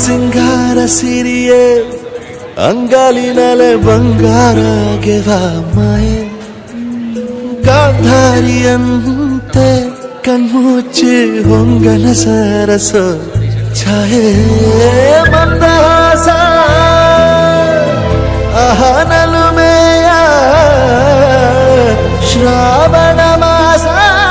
ಸಿಂಗಾರ ಸಿರಿಯೇ ಅಂಗಾಲಿನಲೆ ಬಂಗಾರ ಗೆವ ಮಾಯೆ ಗಾಂಧಾರಿಯಂತೆ ಕಣ್ಮುಚ್ಚಿ ಹೊಂಗನ ಸರಸ ಛಾಯೆ ಮಂದಹಾಸ ಅಹನಲುಮೆಯ ಶ್ರಾವಣ ಮಾಸ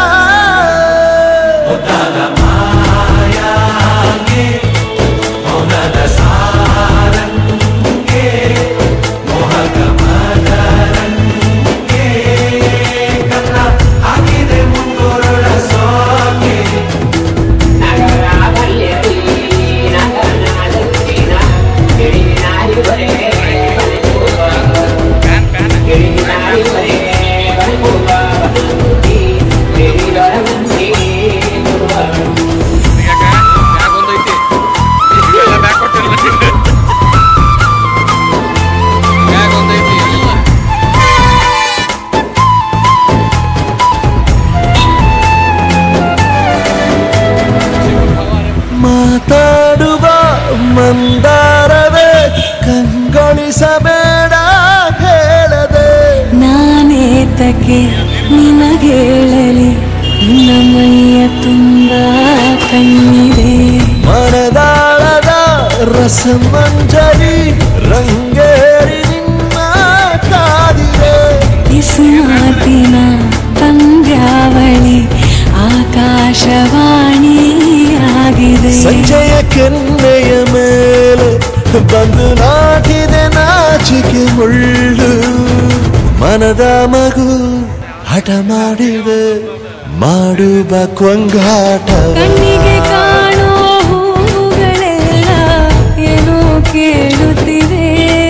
ಮಾತಾಡುವ ಮಂದಾರವೇ ಕಂಗೊಳಿಸಬೇಡ ಹೇಳದೆ ನಾನೇತಕ್ಕೆ ನಿನಗೇಳಲಿ ನಿನ್ನ ಮೈಯ ತುಂಬ ಕಣ್ಣಿದೆ ಮನದಾಳದ ರಸಮಂಜರಿ ರಂಗೇರಿ ನಿನ್ನ ಕಾದಿದೆ ಇಸು ಮಾತಿನ ಪಂದ್ಯಾವಳಿ ಆಕಾಶವಾಣಿ ಆಗಿದೆ ಸಂಜೆಯ ಕೆನ್ನೆಯ ಮೇಲೆ ಬಂದು ನಾಟಿದೆ ನಾಚಿಕೆ ಮುಳ್ಳು ಮನದ ಮಗು ಹಠ ಮಾಡಿದೆ ಮಾಡುವ ಕೊಂಗಾಟವ ಕಣ್ಣಿಗೆ ಕಾಣೋ ಹೂವುಗಳೆಲ್ಲ ಏನೋ ಕೇಳುತ್ತಿವೆ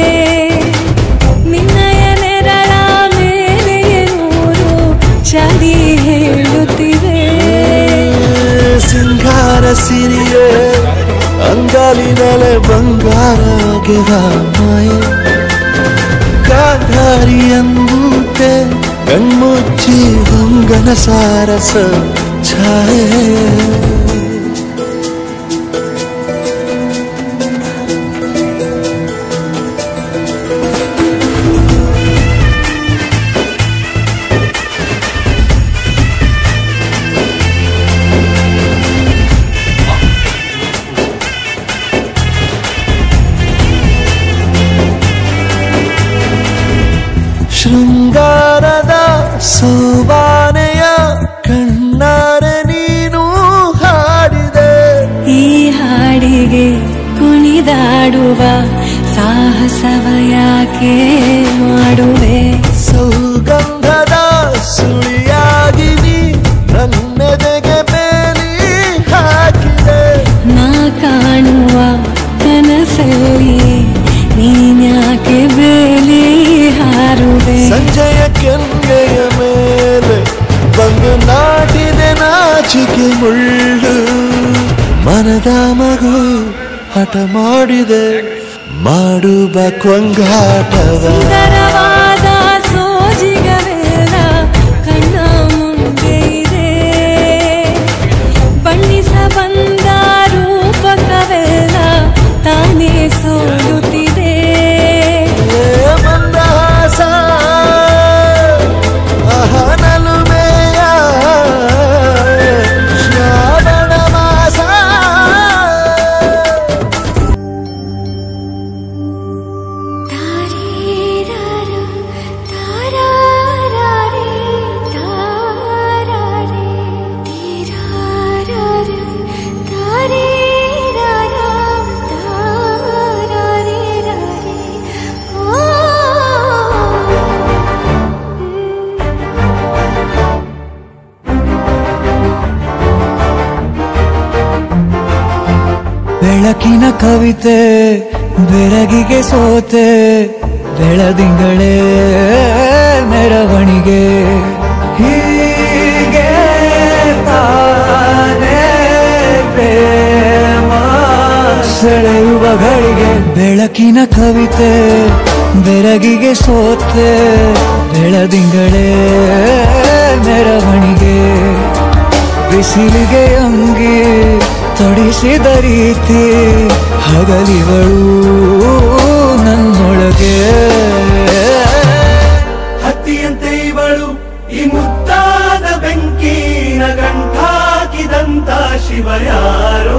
ನಿನ್ನಯ ನೆರಳ ಮೇಲೆ ನೂರು ಚಳಿ ಹೇಳುತ್ತಿವೆ ಸಿಂಗಾರ ಸಿರಿಯೇ ಅಂಗಾಲಿನಲೆ ಬಂಗಾರ ಗೆವ ಮಾಯೆ ಕಾಧಾರಿಯಂತೆ ಕಣ್ಮುಚ್ಚಿ ಹೊಂಗನ ಸಾರಸ ಛಾಯೆ ಶೃಂಗಾರದ ಸೋಬಾನೆಯ ಕಣ್ಣಾರೆ ನೀನು ಹಾಡಿದೆ ಈ ಹಾಡಿಗೆ ಕುಣಿದಾಡುವ ಸಾಹಸವ ಯಾಕೆ ಮಾಡುವೆ ಸೌಗಂಧದ ಸುಳಿಯಾಗಿ ನೀ ನನ್ನೆದೆಗೆ ಬೇಲಿ ಹಾಕಿದೆ ನಾ ಕಾಣುವ ಕನಸಲ್ಲಿ ನೀನ್ಯಾಕೆ ಬೇಲಿ ಹಾರುವೆ ಸಂಜೆಯ ಕೆನ್ನೆಯ ಮೇಲೆ ಬಂದು ನಾಟಿದೆ ನಾಚಿಕೆ ಮುಳ್ಳು ಮನದ ಮಗು ಹಠ ಮಾಡಿದೆ ಮಾಡುವ ಕೊಂಗಾಟವ ಸುಂದರವಾದ ಸೋಜಿಗವೆಲ್ಲ ಕಣ್ಣ ಮುಂದೆ ಇದೆ ಬಣ್ಣಿಸ ಬಂದ ರೂಪಕವೆಲ್ಲ ತಾನೇ ಸೋಲುತ್ತಿದೆ ಮಂದಹಾಸ ಅಹನಲುಮೆಯ ಶ್ರಾವಣ ಮಾಸ ಬೆಳಕಿನ ಕವಿತೆ ಬೆರಗಿಗೆ ಸೋತೆ ಬೆಳದಿಂಗಳೇ ಮೆರವಣಿಗೆ ಹೀಗೆ ತಾನೇ ಪ್ರೇಮ ಸೆಳೆಯುವ ಗಳಿಗೆ ಬೆಳಕಿನ ಕವಿತೆ ಬೆರಗಿಗೆ ಸೋತೆ ಬೆಳದಿಂಗಳೇ ಮೆರವಣಿಗೆ ಬಿಸಿಲಿಗೆ ಅಂಗಿ ತೊಡಿಸಿದ ರೀತಿ ಹಗಲಿಗಳು ನನ್ನೊಳಗೆ ಹತ್ತಿಯಂತೆ ಇವಳು ಈ ಮುದ್ದಾದ ಬೆಂಕಿನ ಗಂಟಾಕಿದಂತ ಶಿವ ಯಾರೋ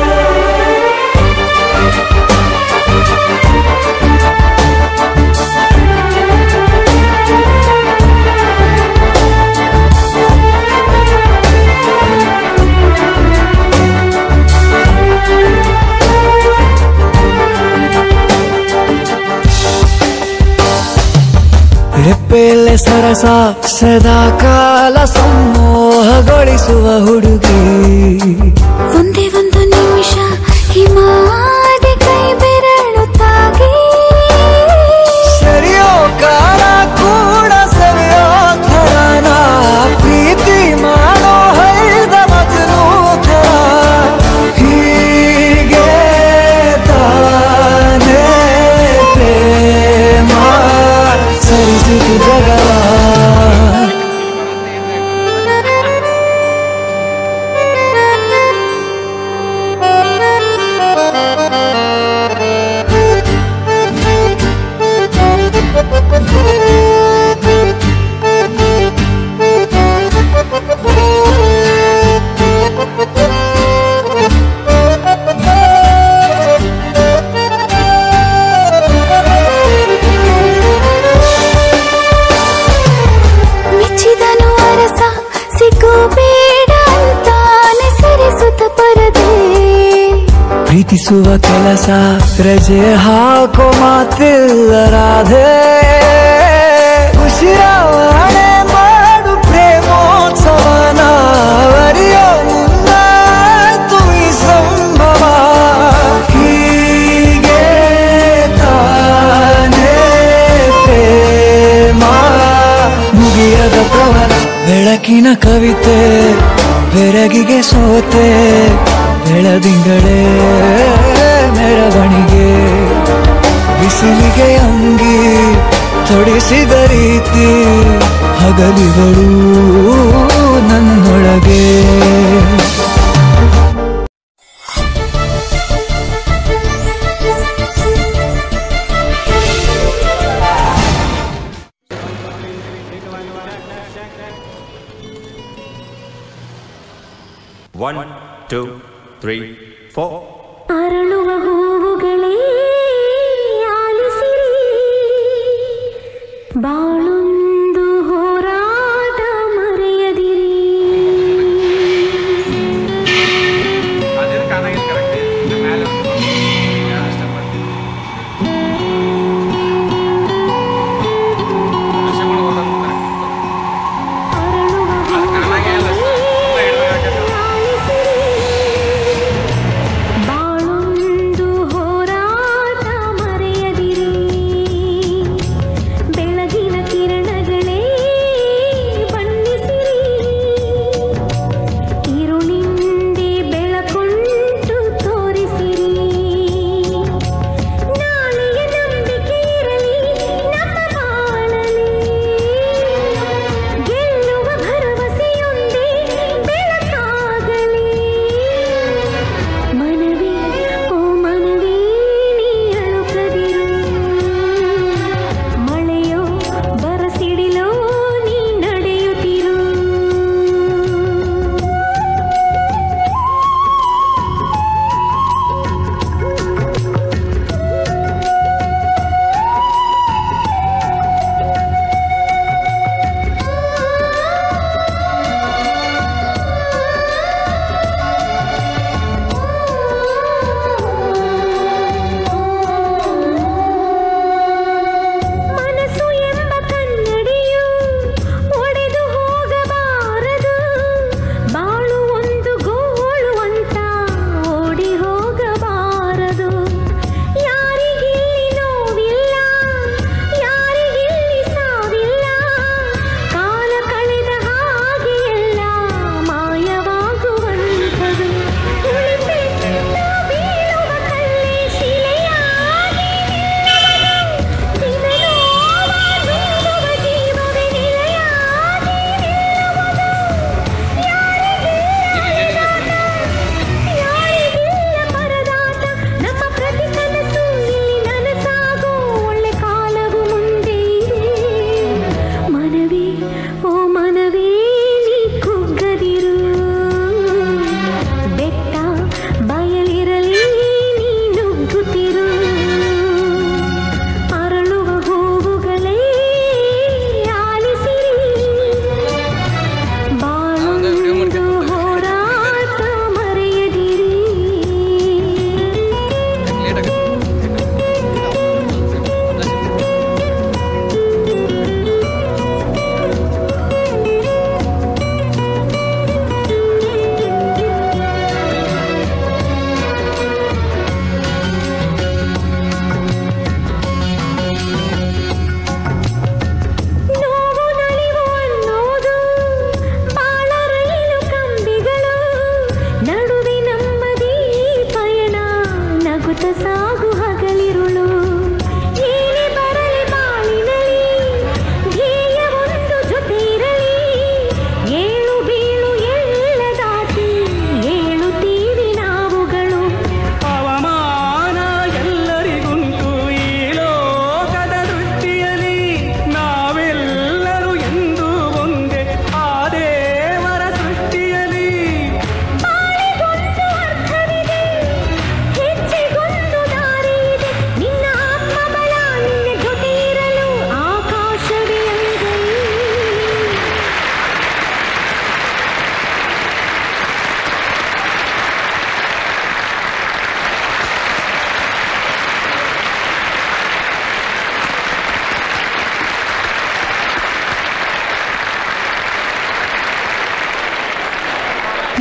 ರೆಪ್ಪೆಯಲ್ಲೇ ಸರಸ ಸದಾ ಕಾಲ ಸಮೋಹಗೊಳಿಸುವ ಹುಡುಗಿ ಒಂದೇ ಒಂದು ನಿಮಿಷ ಹಿಮಾದಿ ಕೈ ಬೆರಳು ತಾಗಿ ಸರಿಯೋ ಕಾಲ ಕೂಡ ಸರಿಯೋ ಥರನ ಪ್ರೀತಿ ಮಾಡೋ ಹೈದ ಮಜನು ಥರ ಹೀಗೆ ತಾನೇ ಪ್ರೇಮ ಸರಿಸಿತು ಜಗವ ಮೆಚ್ಚಿದನು ಅರಸ ಸಿಗೋ ಬೇಡ ಅಂತಾನೆ ಸರಿಸುತ್ತ ಪರದೆ ಪ್ರೀತಿಸುವ ಕೆಲಸ ರಜೆ ಹಾಕೋ ಮಾತಿಲ್ಲ ರಾಧೆ ಉಸಿರಾವಣೆ ಮಾಡು ಪ್ರೇಮೋತ್ಸವನ ಅರಿಯೋ ಮುನ್ನಾಯ್ತು ಈ ಸಂಭವ ಹೀಗೆ ತಾನೇ ಪ್ರೇಮ ಮುಗಿಯದ ಪ್ರವರ ಬೆಳಕಿನ ಕವಿತೆ ಬೆರಗಿಗೆ ಸೋತೆ ಬೆಳದಿಂಗಳೇ ಮೆರವಣಿಗೆ ಬಿಸಿಲಿಗೆ ಅಂಗಿ ತೊಡಿಸಿದ ರೀತಿ ಹಗಲಿಗಳು ನನ್ನೊಳಗೆ One, two, three, four. ಅರಳುವ ಹೂವುಗಳೇ ಆಲಿಸಿರಿ ಬಾಳೊಂದು ಹೋರಾಟ ಮರೆಯದಿರಿ ಅರಳುವ ಹೂವುಗಳೇ ಆಲಿಸಿರಿ ಬಾಳೊಂದು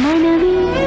ಮನವಿ